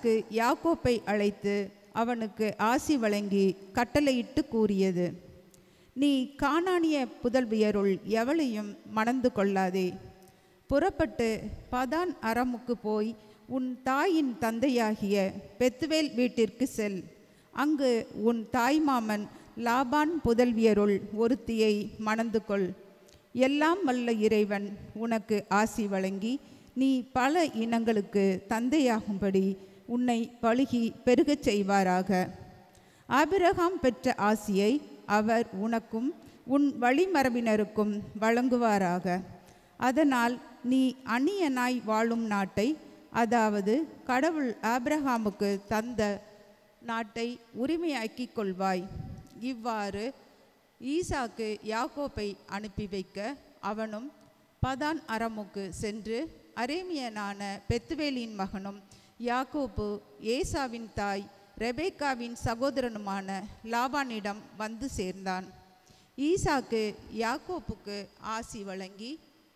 ஈசாக்கு யாக்கோப்பை அழைத்து அவனுக்கு ஆசி வழங்கி கட்டளையிட்டு கூறியது நீ கானானிய புதல்வியருள் எவளையும் மணந்து கொள்ளாதே புறப்பட்டு பதான் அரமுக்கு போய் உன் தாயின் தந்தையாகிய பெத்துவேல் வீட்டிற்கு செல் அங்கு உன் தாய்மாமன் லாபான் புதல்வியருள் ஒருத்தியை மணந்து கொள் எல்லாம் வல்ல இறைவன் உனக்கு ஆசி வழங்கி நீ பல இனங்களுக்கு தந்தையாகும்படி உன்னை பழுகி பெருகச் செய்வாராக ஆபிரகாம் பெற்ற ஆசியை அவர் உனக்கும் உன் வழிமரபினருக்கும் வழங்குவாராக அதனால் நீ அந்நியனாய் வாழும் நாட்டை அதாவது கடவுள் ஆபிரகாமுக்கு தந்த நாட்டை உரிமையாக்கிக் கொள்வாய் இவ்வாறு ஈசாக்கு யாக்கோப்பை அனுப்பி வைக்க அவனும் பதான் அரமுக்கு சென்று அரேமியனான பெத்துவேலின் மகனும் யாக்கோப்பு ஏசாவின் தாய் ரெபேக்காவின் சகோதரனுமான லாபானிடம் வந்து சேர்ந்தான் ஈசாக்கு யாக்கோப்புக்கு ஆசி வழங்கி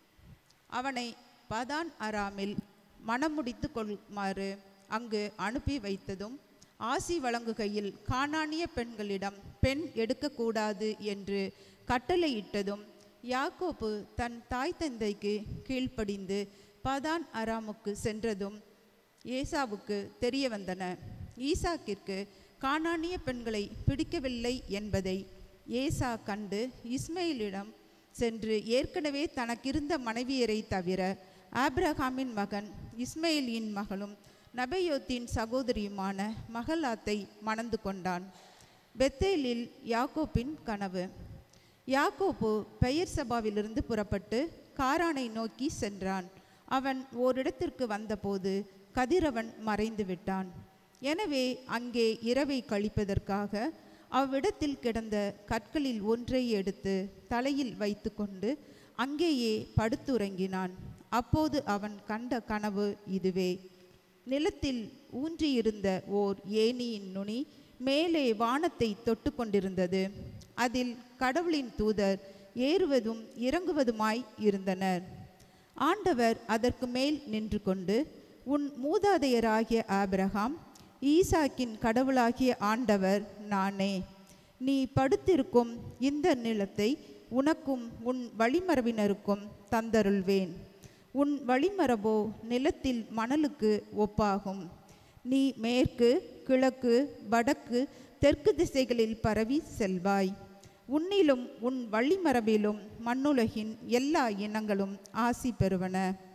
அவனை பதான் அராமில் மணமுடித்து கொள்ளுமாறு அங்கு அனுப்பி வைத்ததும் ஆசி வழங்குகையில் கானானிய பெண்களிடம் பெண் எடுக்கக்கூடாது என்று கட்டளையிட்டதும் யாக்கோப்பு தன் தாய் தந்தைக்கு கீழ்ப்படிந்து பதான் அராமுக்கு சென்றதும் ஏசாவுக்கு தெரிய வந்தன ஈசாக்கிற்கு கானானிய பெண்களை பிடிக்கவில்லை என்பதை ஏசா கண்டு இஸ்மையிலிடம் சென்று ஏற்கனவே தனக்கிருந்த மனைவியரை தவிர ஆபிரகாமின் மகன் இஸ்மையிலின் மகளும் நபையோத்தின் சகோதரியுமான மகலாத்தை மணந்து கொண்டான் பெத்தேலில் யாக்கோப்பின் கனவு யாக்கோப்பு பெயர் சபாவிலிருந்து புறப்பட்டு காரானை நோக்கி சென்றான் அவன் ஓரிடத்திற்கு வந்தபோது கதிரவன் மறைந்து விட்டான் எனவே அங்கே இரவை கழிப்பதற்காக அவ்விடத்தில் கிடந்த கற்களில் ஒன்றை எடுத்து தலையில் வைத்துக்கொண்டு அங்கேயே படுத்துறங்கினான் அப்போது அவன் கண்ட கனவு இதுவே நிலத்தில் ஊன்றியிருந்த ஓர் ஏணியின் நுனி மேலே வானத்தை தொட்டு கொண்டிருந்தது அதில் கடவுளின் தூதர் ஏறுவதும் இறங்குவதுமாய் இருந்தனர் ஆண்டவர் அதற்கு மேல் நின்று கொண்டு உன் மூதாதையராகிய ஆபிரகாம் ஈசாக்கின் கடவுளாகிய ஆண்டவர் நானே நீ படுத்திருக்கும் இந்த நிலத்தை உனக்கும் உன் வழிமரபினருக்கும் தந்தருள்வேன் உன் வழிமரபோ நிலத்தில் மணலுக்கு ஒப்பாகும் நீ மேற்கு கிழக்கு வடக்கு தெற்கு திசைகளில் பரவி செல்வாய் உன்னிலும் உன் வழிமரபிலும் மண்ணுலகின் எல்லா இனங்களும் ஆசி பெறுவன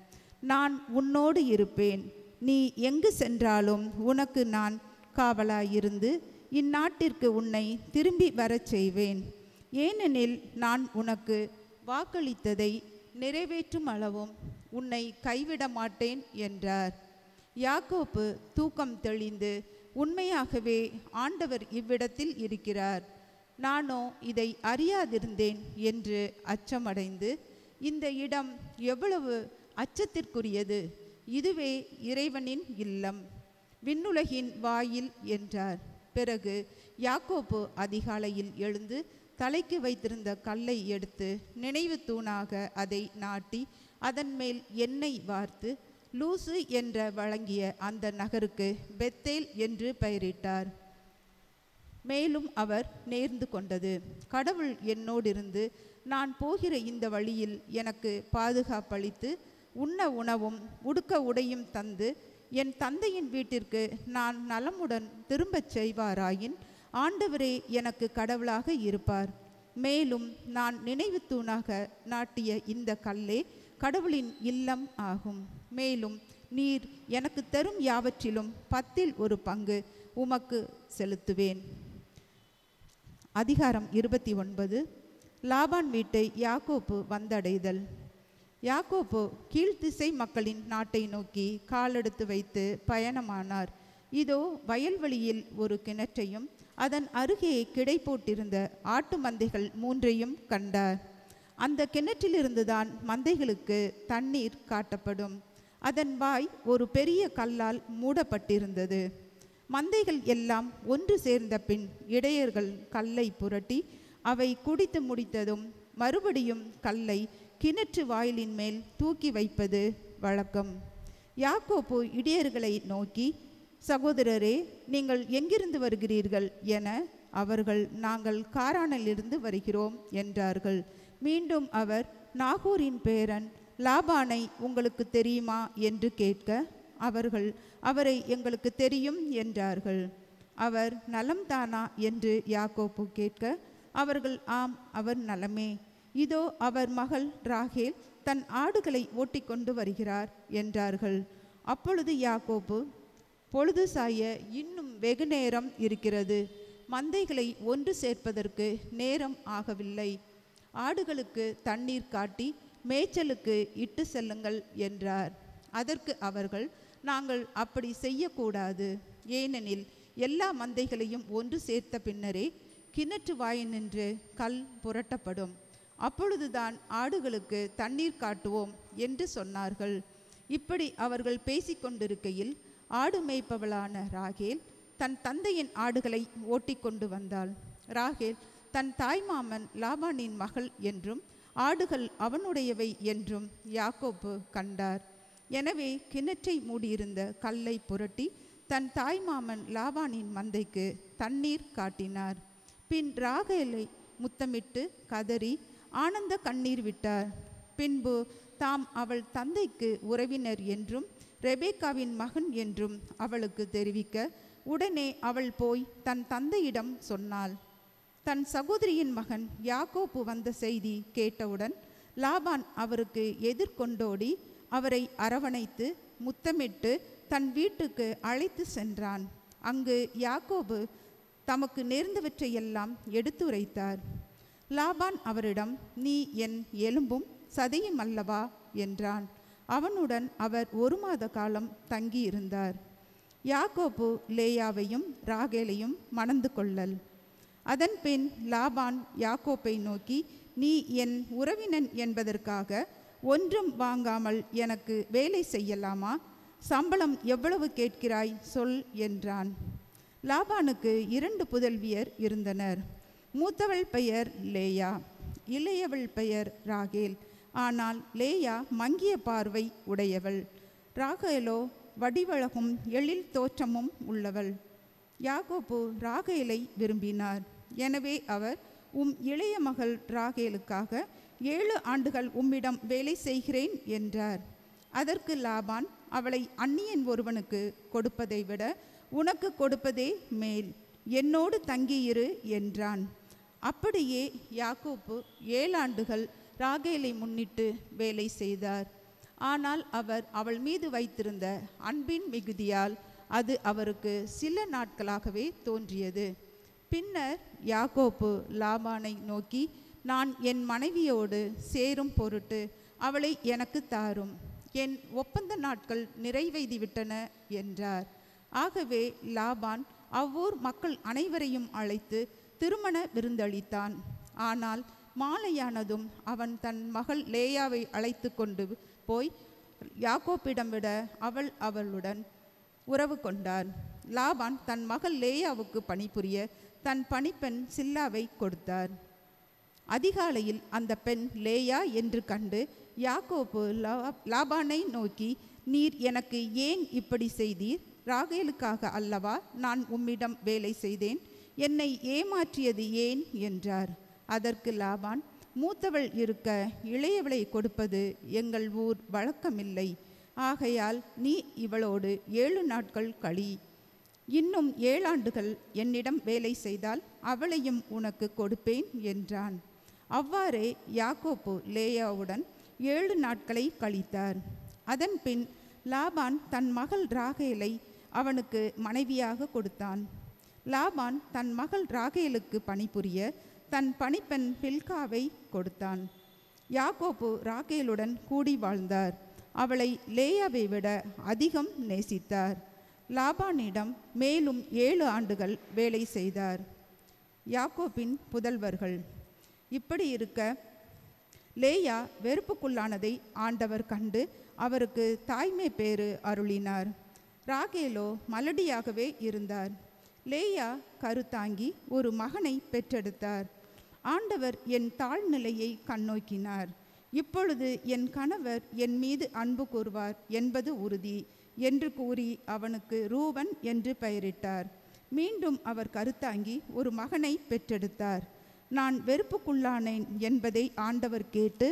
நான் உன்னோடு இருப்பேன் நீ எங்கு சென்றாலும் உனக்கு நான் காவலாயிருந்து இந்நாட்டிற்கு உன்னை திரும்பி வரச் செய்வேன் ஏனெனில் நான் உனக்கு வாக்களித்ததை நிறைவேற்றும் அளவும் உன்னை கைவிட மாட்டேன் என்றார் யாக்கோப்பு தூக்கம் தெளிந்து உண்மையாகவே ஆண்டவர் இவ்விடத்தில் இருக்கிறார் நானோ இதை அறியாதிருந்தேன் என்று அச்சமடைந்து இந்த இடம் எவ்வளவு அச்சத்திற்குரியது இதுவே இறைவனின் இல்லம் விண்ணுலகின் வாயில் என்றார் பிறகு யாக்கோப்பு அதிகாலையில் எழுந்து தலைக்கு வைத்திருந்த கல்லை எடுத்து நினைவு தூணாக அதை நாட்டி அதன் மேல் எண்ணெய் வார்த்து லூசு என்ற வழங்கிய அந்த நகருக்கு பெத்தேல் என்று பெயரிட்டார் மேலும் அவர் நேர்ந்து கொண்டது கடவுள் என்னோடிருந்து நான் போகிற இந்த வழியில் எனக்கு பாதுகாப்பளித்து உண்ண உணவும் உடுக்க உடையும் தந்து என் தந்தையின் வீட்டிற்கு நான் நலமுடன் திரும்பச் செய்வாராயின் ஆண்டவரே எனக்கு கடவுளாக இருப்பார் மேலும் நான் நினைவு தூணாக நாட்டிய இந்த கல்லே கடவுளின் இல்லம் ஆகும் மேலும் நீர் எனக்கு தரும் யாவற்றிலும் பத்தில் ஒரு பங்கு உமக்கு செலுத்துவேன் அதிகாரம் இருபத்தி ஒன்பது லாபான் வீட்டை யாக்கோப்பு வந்தடைதல் யாக்கோப்பு கீழ்த்திசை மக்களின் நாட்டை நோக்கி காலெடுத்து வைத்து பயணமானார் இதோ வயல்வெளியில் ஒரு கிணற்றையும் அதன் அருகே கிடை போட்டிருந்த ஆட்டு மந்தைகள் மூன்றையும் கண்டார் அந்த கிணற்றிலிருந்துதான் மந்தைகளுக்கு தண்ணீர் காட்டப்படும் அதன் வாய் ஒரு பெரிய கல்லால் மூடப்பட்டிருந்தது மந்தைகள் எல்லாம் ஒன்று சேர்ந்த பின் இடையர்கள் கல்லை புரட்டி அவை குடித்து முடித்ததும் மறுபடியும் கல்லை கிணற்று வாயிலின் மேல் தூக்கி வைப்பது வழக்கம் யாக்கோப்பு இடையர்களை நோக்கி சகோதரரே நீங்கள் எங்கிருந்து வருகிறீர்கள் என அவர்கள் நாங்கள் காரானிலிருந்து வருகிறோம் என்றார்கள் மீண்டும் அவர் நாகூரின் பேரன் லாபானை உங்களுக்கு தெரியுமா என்று கேட்க அவர்கள் அவரை எங்களுக்கு தெரியும் என்றார்கள் அவர் நலம்தானா என்று யாக்கோப்பு கேட்க அவர்கள் ஆம் அவர் நலமே இதோ அவர் மகள் ராகேல் தன் ஆடுகளை ஓட்டிக்கொண்டு வருகிறார் என்றார்கள் அப்பொழுது யாக்கோப்பு பொழுது சாய இன்னும் வெகு நேரம் இருக்கிறது மந்தைகளை ஒன்று சேர்ப்பதற்கு நேரம் ஆகவில்லை ஆடுகளுக்கு தண்ணீர் காட்டி மேய்ச்சலுக்கு இட்டு செல்லுங்கள் என்றார் அதற்கு அவர்கள் நாங்கள் அப்படி செய்யக்கூடாது ஏனெனில் எல்லா மந்தைகளையும் ஒன்று சேர்த்த பின்னரே கிணற்று வாயினின்று கல் புரட்டப்படும் அப்பொழுதுதான் ஆடுகளுக்கு தண்ணீர் காட்டுவோம் என்று சொன்னார்கள் இப்படி அவர்கள் பேசிக்கொண்டிருக்கையில் ஆடு மேய்ப்பவளான ராகேல் தன் தந்தையின் ஆடுகளை ஓட்டிக்கொண்டு வந்தாள் ராகேல் தன் தாய்மாமன் லாபானின் மகள் என்றும் ஆடுகள் அவனுடையவை என்றும் யாக்கோப்பு கண்டார் எனவே கிணற்றை மூடியிருந்த கல்லை புரட்டி தன் தாய்மாமன் லாபானின் மந்தைக்கு தண்ணீர் காட்டினார் பின் ராகேலை முத்தமிட்டு கதறி ஆனந்த கண்ணீர் விட்டார் பின்பு தாம் அவள் தந்தைக்கு உறவினர் என்றும் ரெபேக்காவின் மகன் என்றும் அவளுக்கு தெரிவிக்க உடனே அவள் போய் தன் தந்தையிடம் சொன்னாள் தன் சகோதரியின் மகன் யாக்கோப்பு வந்த செய்தி கேட்டவுடன் லாபான் அவருக்கு எதிர்கொண்டோடி அவரை அரவணைத்து முத்தமிட்டு தன் வீட்டுக்கு அழைத்து சென்றான் அங்கு யாக்கோபு தமக்கு நேர்ந்தவற்றையெல்லாம் எடுத்துரைத்தார் லாபான் அவரிடம் நீ என் எலும்பும் சதையும் அல்லவா என்றான் அவனுடன் அவர் ஒரு மாத காலம் தங்கியிருந்தார் யாக்கோபு லேயாவையும் ராகேலையும் மணந்து கொள்ளல் அதன் பின் லாபான் யாக்கோப்பை நோக்கி நீ என் உறவினன் என்பதற்காக ஒன்றும் வாங்காமல் எனக்கு வேலை செய்யலாமா சம்பளம் எவ்வளவு கேட்கிறாய் சொல் என்றான் லாபானுக்கு இரண்டு புதல்வியர் இருந்தனர் மூத்தவள் பெயர் லேயா இளையவள் பெயர் ராகேல் ஆனால் லேயா மங்கிய பார்வை உடையவள் ராகேலோ வடிவழகும் எழில் தோற்றமும் உள்ளவள் யாக்கோப்பு ராகேலை விரும்பினார் எனவே அவர் உம் இளைய மகள் ராகேலுக்காக ஏழு ஆண்டுகள் உம்மிடம் வேலை செய்கிறேன் என்றார் அதற்கு லாபான் அவளை அந்நியன் ஒருவனுக்கு கொடுப்பதை விட உனக்கு கொடுப்பதே மேல் என்னோடு தங்கியிரு என்றான் அப்படியே யாக்கோப்பு ஏழாண்டுகள் ராகேலை முன்னிட்டு வேலை செய்தார் ஆனால் அவர் அவள் மீது வைத்திருந்த அன்பின் மிகுதியால் அது அவருக்கு சில நாட்களாகவே தோன்றியது பின்னர் யாக்கோப்பு லாபானை நோக்கி நான் என் மனைவியோடு சேரும் பொருட்டு அவளை எனக்கு தாரும் என் ஒப்பந்த நாட்கள் நிறைவெய்துவிட்டன என்றார் ஆகவே லாபான் அவ்வூர் மக்கள் அனைவரையும் அழைத்து திருமண விருந்தளித்தான் ஆனால் மாலையானதும் அவன் தன் மகள் லேயாவை அழைத்து கொண்டு போய் யாக்கோப்பிடம் விட அவள் அவளுடன் உறவு கொண்டார் லாபான் தன் மகள் லேயாவுக்கு பணிபுரிய தன் பணிப்பெண் சில்லாவை கொடுத்தார் அதிகாலையில் அந்த பெண் லேயா என்று கண்டு யாக்கோப்பு லா- லாபானை நோக்கி நீர் எனக்கு ஏன் இப்படி செய்தீர் ராகேலுக்காக அல்லவா நான் உம்மிடம் வேலை செய்தேன் என்னை ஏமாற்றியது ஏன் என்றார் அதற்கு லாபான் மூத்தவள் இருக்க இளையவளை கொடுப்பது எங்கள் ஊர் வழக்கமில்லை ஆகையால் நீ இவளோடு ஏழு நாட்கள் களி இன்னும் ஏழாண்டுகள் என்னிடம் வேலை செய்தால் அவளையும் உனக்கு கொடுப்பேன் என்றான் அவ்வாறே யாக்கோப்பு லேயாவுடன் ஏழு நாட்களை கழித்தார் அதன் பின் லாபான் தன் மகள் ராகேலை அவனுக்கு மனைவியாக கொடுத்தான் லாபான் தன் மகள் ராகேலுக்கு பணிபுரிய தன் பணிப்பெண் பில்காவை கொடுத்தான் யாக்கோப்பு ராகேலுடன் கூடி வாழ்ந்தார் அவளை லேயாவை விட அதிகம் நேசித்தார் லாபானிடம் மேலும் ஏழு ஆண்டுகள் வேலை செய்தார் யாக்கோப்பின் புதல்வர்கள் இப்படி இருக்க லேயா வெறுப்புக்குள்ளானதை ஆண்டவர் கண்டு அவருக்கு தாய்மை பேறு அருளினார் ராகேலோ மலடியாகவே இருந்தார் லேயா கருத்தாங்கி ஒரு மகனை பெற்றெடுத்தார் ஆண்டவர் என் தாழ்நிலையை கண்ணோக்கினார் இப்பொழுது என் கணவர் என் மீது அன்பு கூறுவார் என்பது உறுதி என்று கூறி அவனுக்கு ரூபன் என்று பெயரிட்டார் மீண்டும் அவர் கருத்தாங்கி ஒரு மகனை பெற்றெடுத்தார் நான் வெறுப்புக்குள்ளானேன் என்பதை ஆண்டவர் கேட்டு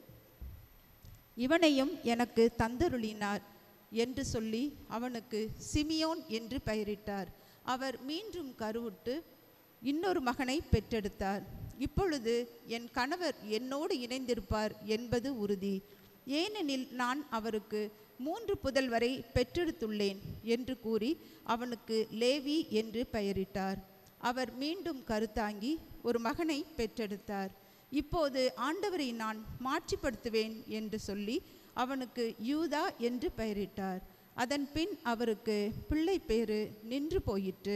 இவனையும் எனக்கு தந்தருளினார் என்று சொல்லி அவனுக்கு சிமியோன் என்று பெயரிட்டார் அவர் மீண்டும் கருவுட்டு இன்னொரு மகனை பெற்றெடுத்தார் இப்பொழுது என் கணவர் என்னோடு இணைந்திருப்பார் என்பது உறுதி ஏனெனில் நான் அவருக்கு மூன்று புதல்வரை பெற்றெடுத்துள்ளேன் என்று கூறி அவனுக்கு லேவி என்று பெயரிட்டார் அவர் மீண்டும் கருத்தாங்கி ஒரு மகனை பெற்றெடுத்தார் இப்போது ஆண்டவரை நான் மாட்சிப்படுத்துவேன் என்று சொல்லி அவனுக்கு யூதா என்று பெயரிட்டார் அதன் பின் அவருக்கு பிள்ளை பேறு நின்று போயிற்று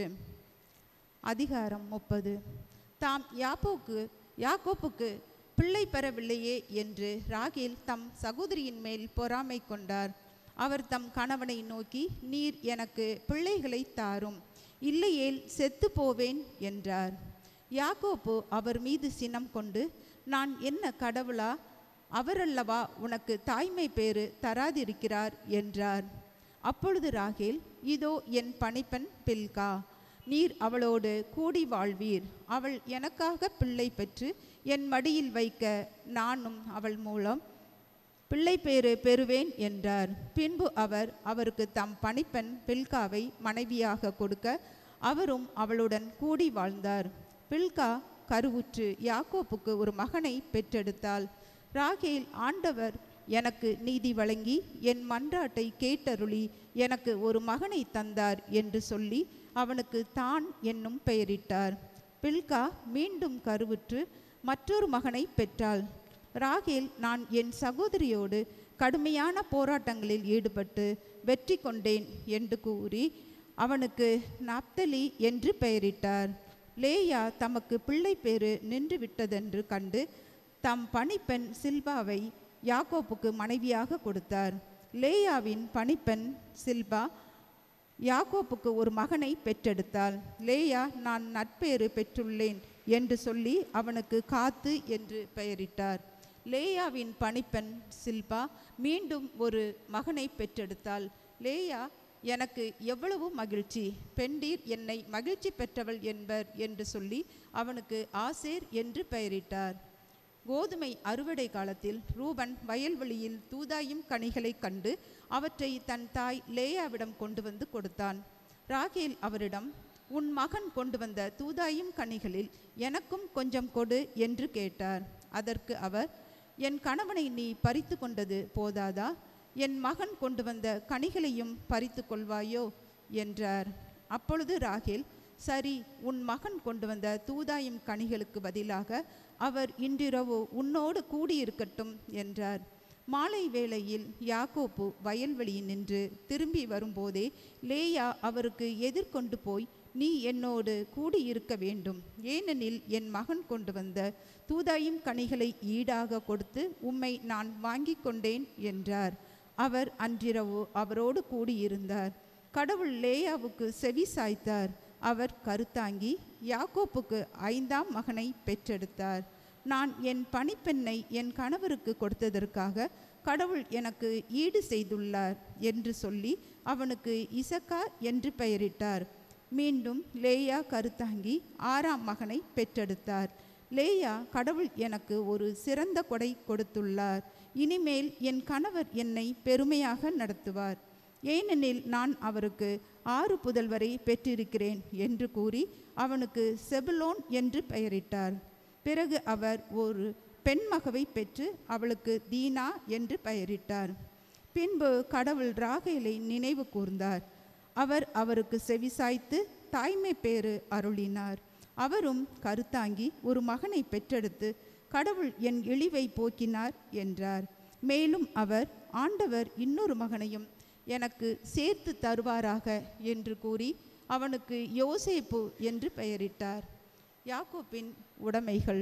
அதிகாரம் முப்பது தாம் யாப்போக்கு யாக்கோப்புக்கு பிள்ளை பெறவில்லையே என்று ராகேல் தம் சகோதரியின் மேல் பொறாமை கொண்டார் அவர் தம் கணவனை நோக்கி நீர் எனக்கு பிள்ளைகளை தாரும் இல்லையேல் செத்து போவேன் என்றார் யாக்கோப்பு அவர் மீது சினம் கொண்டு நான் என்ன கடவுளா அவரல்லவா உனக்கு தாய்மை பேறு தராதிருக்கிறார் என்றார் அப்பொழுது ராகேல் இதோ என் பணிப்பெண் பில்கா நீர் அவளோடு கூடி வாழ்வீர் அவள் எனக்காக பிள்ளை பெற்று என் மடியில் வைக்க நானும் அவள் மூலம் பிள்ளை பேறு பெறுவேன் என்றார் பின்பு அவர் அவருக்கு தம் பணிப்பெண் பில்காவை மனைவியாக கொடுக்க அவரும் அவளுடன் கூடி வாழ்ந்தார் பில்கா கருவுற்று யாக்கோப்புக்கு ஒரு மகனை பெற்றெடுத்தாள் ராகேல் ஆண்டவர் எனக்கு நீதி வழங்கி என் மன்றாட்டை கேட்டருளி எனக்கு ஒரு மகனை தந்தார் என்று சொல்லி அவனுக்கு தான் என்னும் பெயரிட்டார் பில்கா மீண்டும் கருவுற்று மற்றொரு மகனை பெற்றாள் ராகேல் நான் என் சகோதரியோடு கடுமையான போராட்டங்களில் ஈடுபட்டு வெற்றி கொண்டேன் என்று கூறி அவனுக்கு நப்தலி என்று பெயரிட்டார் லேயா தமக்கு பிள்ளை பேறு நின்று விட்டதென்று கண்டு தம் பணிப்பெண் சில்பாவை யாக்கோப்புக்கு மனைவியாக கொடுத்தார் லேயாவின் பணிப்பெண் சில்பா யாக்கோப்புக்கு ஒரு மகனை பெற்றெடுத்தாள் லேயா நான் நட்பேறு பெற்றுள்ளேன் என்று சொல்லி அவனுக்கு காத்து என்று பெயரிட்டார் லேயாவின் பணிப்பெண் சில்பா மீண்டும் ஒரு மகனை பெற்றெடுத்தாள் லேயா எனக்கு எவ்வளவு மகிழ்ச்சி பெண்டீர் என்னை மகிழ்ச்சி பெற்றவள் என்பர் என்று சொல்லி அவனுக்கு ஆசேர் என்று பெயரிட்டார் கோதுமை அறுவடை காலத்தில் ரூபன் வயல்வெளியில் தூதாயும் கனிகளை கண்டு அவற்றை தன் தாய் லேயாவிடம் கொண்டு வந்து கொடுத்தான் ராகேல் அவரிடம் உன் மகன் கொண்டு வந்த தூதாயும் கனிகளில் எனக்கும் கொஞ்சம் கொடு என்று கேட்டார் அதற்கு அவர் என் கணவனை நீ பறித்து கொண்டது போதாதா என் மகன் கொண்டு வந்த கனிகளையும் பறித்து கொள்வாயோ என்றார் அப்பொழுது ராகேல் சரி உன் மகன் கொண்டு வந்த தூதாயும் கனிகளுக்கு பதிலாக அவர் இன்றிரவு உன்னோடு கூடியிருக்கட்டும் என்றார் மாலை வேளையில் யாக்கோப்பு வயல்வெளியில் நின்று திரும்பி வரும்போதே லேயா அவருக்கு எதிர்கொண்டு போய் நீ என்னோடு கூடியிருக்க வேண்டும் ஏனெனில் என் மகன் கொண்டு வந்த தூதாயும் கனிகளை ஈடாக கொடுத்து உம்மை நான் வாங்கி கொண்டேன் என்றார் அவர் அன்றிரவு அவரோடு கூடியிருந்தார் கடவுள் லேயாவுக்கு செவி சாய்த்தார் அவர் கருத்தாங்கி யாக்கோப்புக்கு ஐந்தாம் மகனை பெற்றெடுத்தார் நான் என் பணிப்பெண்ணை என் கணவருக்கு கொடுத்ததற்காக கடவுள் எனக்கு ஈடு செய்துள்ளார் என்று சொல்லி அவனுக்கு இசக்கா என்று பெயரிட்டார் மீண்டும் லேயா கருத்தாங்கி ஆறாம் மகனை பெற்றெடுத்தார் லேயா கடவுள் எனக்கு ஒரு சிறந்த கொடை கொடுத்துள்ளார் இனிமேல் என் கணவர் என்னை பெருமையாக நடத்துவார் ஏனெனில் நான் அவருக்கு ஆறு புதல்வரை பெற்றிருக்கிறேன் என்று கூறி அவனுக்கு செபுலோன் என்று பெயரிட்டார் பிறகு அவர் ஒரு பெண் மகவை பெற்று அவளுக்கு தீனா என்று பெயரிட்டார் பின்பு கடவுள் ராகேலை நினைவு கூர்ந்தார் அவர் அவருக்கு செவிசாய்த்து தாய்மை பேறு அருளினார் அவரும் கருத்தாங்கி ஒரு மகனை பெற்றெடுத்து கடவுள் என் இழிவை போக்கினார் என்றார் மேலும் அவர் ஆண்டவர் இன்னொரு மகனையும் எனக்கு சேர்த்து தருவாராக என்று கூறி அவனுக்கு யோசேப்பு என்று பெயரிட்டார் யாக்கோப்பின் உடைமைகள்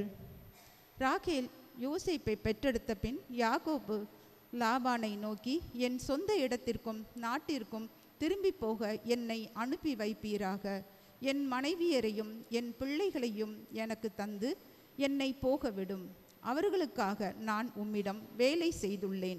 ராகேல் யோசேப்பை பெற்றெடுத்த பின் யாக்கோப்பு லாபானை நோக்கி என் சொந்த இடத்திற்கும் நாட்டிற்கும் திரும்பி போக என்னை அனுப்பி வைப்பீராக என் மனைவியரையும் என் பிள்ளைகளையும் எனக்கு தந்து என்னை போக விடும் அவர்களுக்காக நான் உம்மிடம் வேலை செய்துள்ளேன்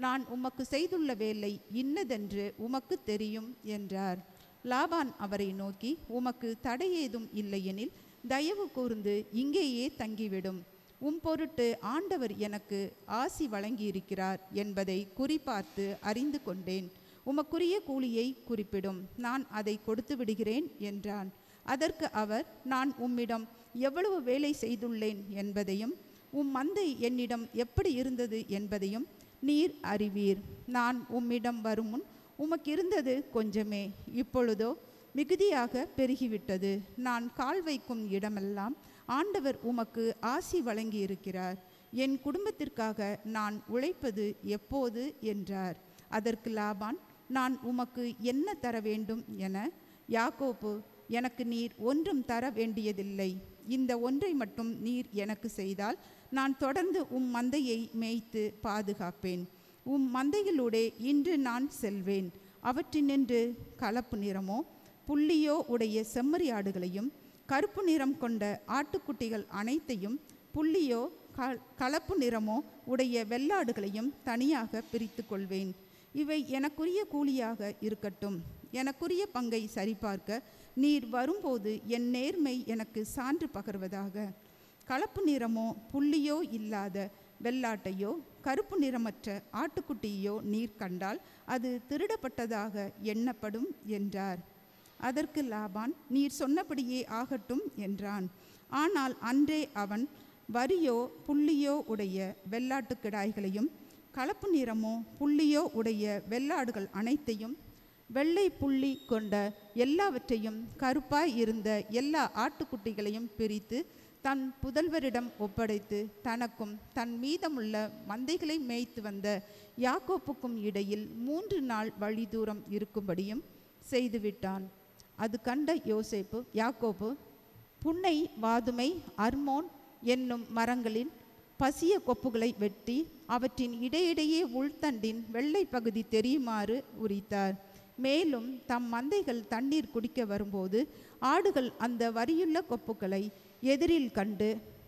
நான் உமக்கு செய்துள்ள வேலை இன்னதென்று உமக்கு தெரியும் என்றார் லாபான் அவரை நோக்கி உமக்கு தடையேதும் இல்லையெனில் தயவு கூர்ந்து இங்கேயே தங்கிவிடும் உம் பொருட்டு ஆண்டவர் எனக்கு ஆசி வழங்கியிருக்கிறார் என்பதை குறிப்பார்த்து அறிந்து கொண்டேன் உமக்குரிய கூலியை குறிப்பிடும் நான் அதை கொடுத்து விடுகிறேன் என்றான் அதற்கு அவர் நான் உம்மிடம் எவ்வளவு வேலை செய்துள்ளேன் என்பதையும் உம் மந்தை என்னிடம் எப்படி இருந்தது என்பதையும் நீர் அறிவீர் நான் உம்மிடம் வரும் முன் உமக்கு இருந்தது கொஞ்சமே இப்பொழுதோ மிகுதியாக பெருகிவிட்டது நான் கால் வைக்கும் இடமெல்லாம் ஆண்டவர் உமக்கு ஆசி வழங்கியிருக்கிறார் என் குடும்பத்திற்காக நான் உழைப்பது எப்போது என்றார் அதற்கு லாபான் நான் உமக்கு என்ன தர வேண்டும் என யாக்கோப்பு எனக்கு நீர் ஒன்றும் தர வேண்டியதில்லை இந்த ஒன்றை மட்டும் நீர் எனக்கு செய்தால் நான் தொடர்ந்து உம் மந்தையை மேய்த்து பாதுகாப்பேன் உம் மந்தைகளூடே இன்று நான் செல்வேன் அவற்றினின்று கலப்பு நிறமோ புள்ளியோ உடைய செம்மறி ஆடுகளையும் கருப்பு நிறம் கொண்ட ஆட்டுக்குட்டிகள் அனைத்தையும் புள்ளியோ க கலப்பு நிறமோ உடைய வெள்ளாடுகளையும் தனியாக பிரித்து கொள்வேன் இவை எனக்குரிய கூலியாக இருக்கட்டும் எனக்குரிய பங்கை சரிபார்க்க நீர் வரும்போது என் நேர்மை எனக்கு சான்று பகர்வதாக கலப்பு நிறமோ புள்ளியோ இல்லாத வெள்ளாட்டையோ கருப்பு நிறமற்ற ஆட்டுக்குட்டியோ நீர் கண்டால் அது திருடப்பட்டதாக எண்ணப்படும் என்றார் அதற்கு லாபான் நீர் சொன்னபடியே ஆகட்டும் என்றான் ஆனால் அன்றே அவன் வரியோ புள்ளியோ உடைய வெள்ளாட்டு கிடாய்களையும் கலப்பு நிறமோ புள்ளியோ உடைய வெள்ளாடுகள் அனைத்தையும் வெள்ளை புள்ளி கொண்ட எல்லாவற்றையும் கருப்பாய் இருந்த எல்லா ஆட்டுக்குட்டிகளையும் பிரித்து தன் புதல்வரிடம் ஒப்படைத்து தனக்கும் தன் மீதமுள்ள மந்தைகளை மேய்த்து வந்த யாக்கோப்புக்கும் இடையில் மூன்று நாள் வழி தூரம் இருக்கும்படியும் செய்துவிட்டான் அது கண்ட யோசேப்பு யாக்கோப்பு புன்னை வாதுமை அர்மோன் என்னும் மரங்களின் பசிய கொப்புகளை வெட்டி அவற்றின் இடையிடையே உள்தண்டின் வெள்ளை பகுதி தெரியுமாறு உரித்தார் மேலும் தம் மந்தைகள் தண்ணீர் குடிக்க வரும்போது ஆடுகள் அந்த வரியுள்ள கொப்புகளை எதிரில் கண்டு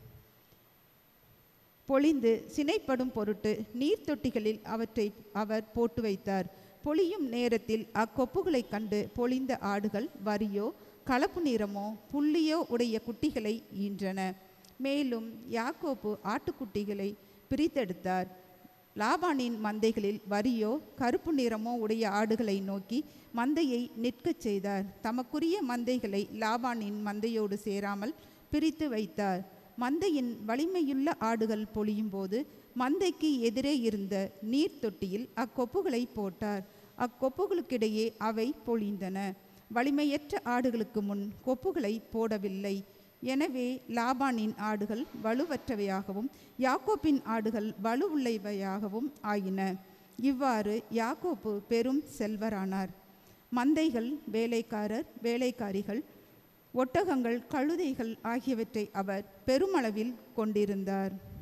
பொழிந்து சினைப்படும் பொருட்டு நீர்த்தொட்டிகளில் அவற்றை அவர் போட்டு வைத்தார் பொழியும் நேரத்தில் அக்கொப்புகளைக் கண்டு பொழிந்த ஆடுகள் வரியோ கலப்பு நிறமோ புள்ளியோ உடைய குட்டிகளை ஈன்றன மேலும் யாக்கோப்பு ஆட்டுக்குட்டிகளை பிரித்தெடுத்தார் லாபானின் மந்தைகளில் வரியோ கருப்பு நிறமோ உடைய ஆடுகளை நோக்கி மந்தையை நிற்கச் செய்தார் தமக்குரிய மந்தைகளை லாபானின் மந்தையோடு சேராமல் பிரித்து வைத்தார் மந்தையின் வலிமையுள்ள ஆடுகள் பொழியும் போது மந்தைக்கு எதிரே இருந்த நீர் தொட்டியில் அக்கொப்புகளை போட்டார் அக்கொப்புகளுக்கிடையே அவை பொழிந்தன வலிமையற்ற ஆடுகளுக்கு முன் கொப்புகளை போடவில்லை எனவே லாபானின் ஆடுகள் வலுவற்றவையாகவும் யாக்கோப்பின் ஆடுகள் வலுவுள்ளவையாகவும் ஆயின இவ்வாறு யாக்கோப்பு பெரும் செல்வரானார் மந்தைகள் வேலைக்காரர் வேலைக்காரிகள் ஒட்டகங்கள் கழுதைகள் ஆகியவற்றை அவர் பெருமளவில் கொண்டிருந்தார்